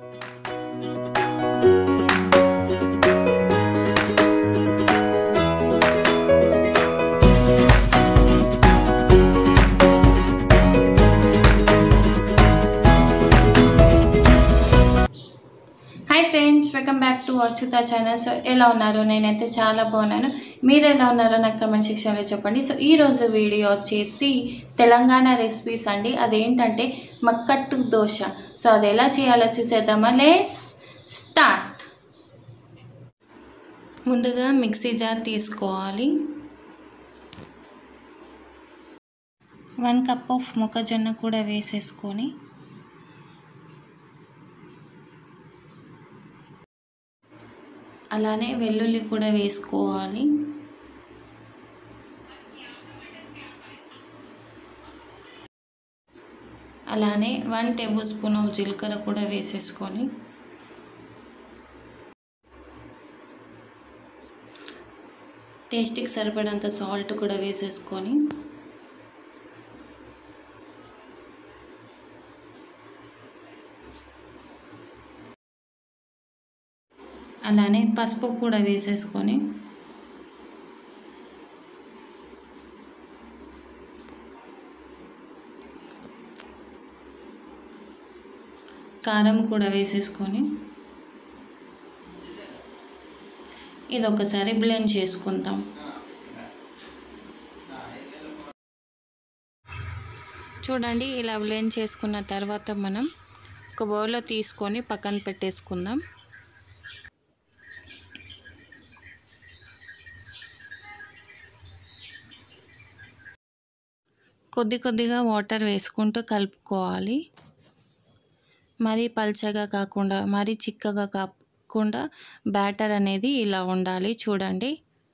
hi friends welcome back to Achyuta channel so ఎలా ఉన్నారు నేనైతే చాలా బాగున్నాను మీరు ఎలా ఉన్నారో నాకు కమెంట్ సెక్షన్లో చెప్పండి సో ఈరోజు వీడియో వచ్చేసి తెలంగాణ రెసిపీస్ అండి అదేంటంటే మక్కట్టు దోశ సో అది ఎలా చేయాలో చూసేద్దామా లెట్స్ స్టార్ట్ ముందుగా మిక్సీ జార్ తీసుకోవాలి వన్ కప్ ఆఫ్ మొక్కజొన్న కూడా వేసేసుకొని అలానే వెల్లుల్లి కూడా వేసుకోవాలి అలానే వన్ టేబుల్ స్పూన్ ఆఫ్ జీలకర్ర కూడా వేసేసుకొని టేస్ట్కి సరిపడంత సాల్ట్ కూడా వేసేసుకొని అలానే పసుపు కూడా వేసేసుకొని కారం కూడా వేసేసుకొని ఇది ఒకసారి బ్లెండ్ చేసుకుందాం చూడండి ఇలా బ్లెండ్ చేసుకున్న తర్వాత మనం ఒక బౌల్లో తీసుకొని పక్కన పెట్టేసుకుందాం కొద్ది కొద్దిగా వాటర్ వేసుకుంటూ కలుపుకోవాలి మరీ పల్చగా కాకుండా మరీ చిక్కగా కాకుండా బ్యాటర్ అనేది ఇలా ఉండాలి చూడండి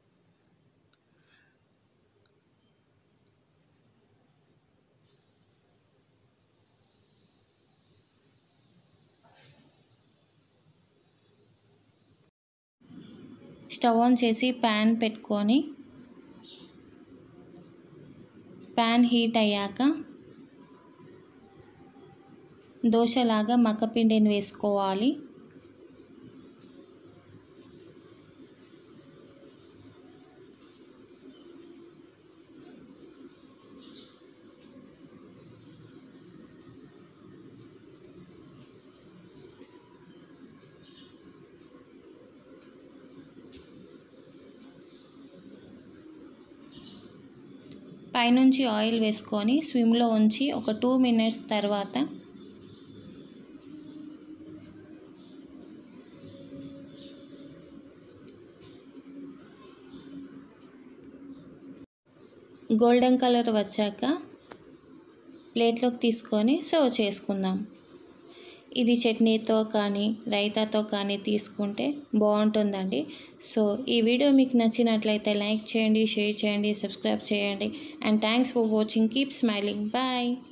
స్టవ్ ఆన్ చేసి ప్యాన్ పెట్టుకొని ప్యాన్ హీట్ అయ్యాక దోశలాగా మక్కపిండిని వేసుకోవాలి పైనుంచి ఆయిల్ వేసుకొని స్విమ్లో ఉంచి ఒక టూ మినిట్స్ తర్వాత గోల్డెన్ కలర్ వచ్చాక ప్లేట్లోకి తీసుకొని సర్వ్ చేసుకుందాం ఇది చట్నీతో కానీ రైతాతో కానీ తీసుకుంటే బాగుంటుందండి సో ఈ వీడియో మీకు నచ్చినట్లయితే లైక్ చేయండి షేర్ చేయండి సబ్స్క్రైబ్ చేయండి and thanks for watching keep smiling bye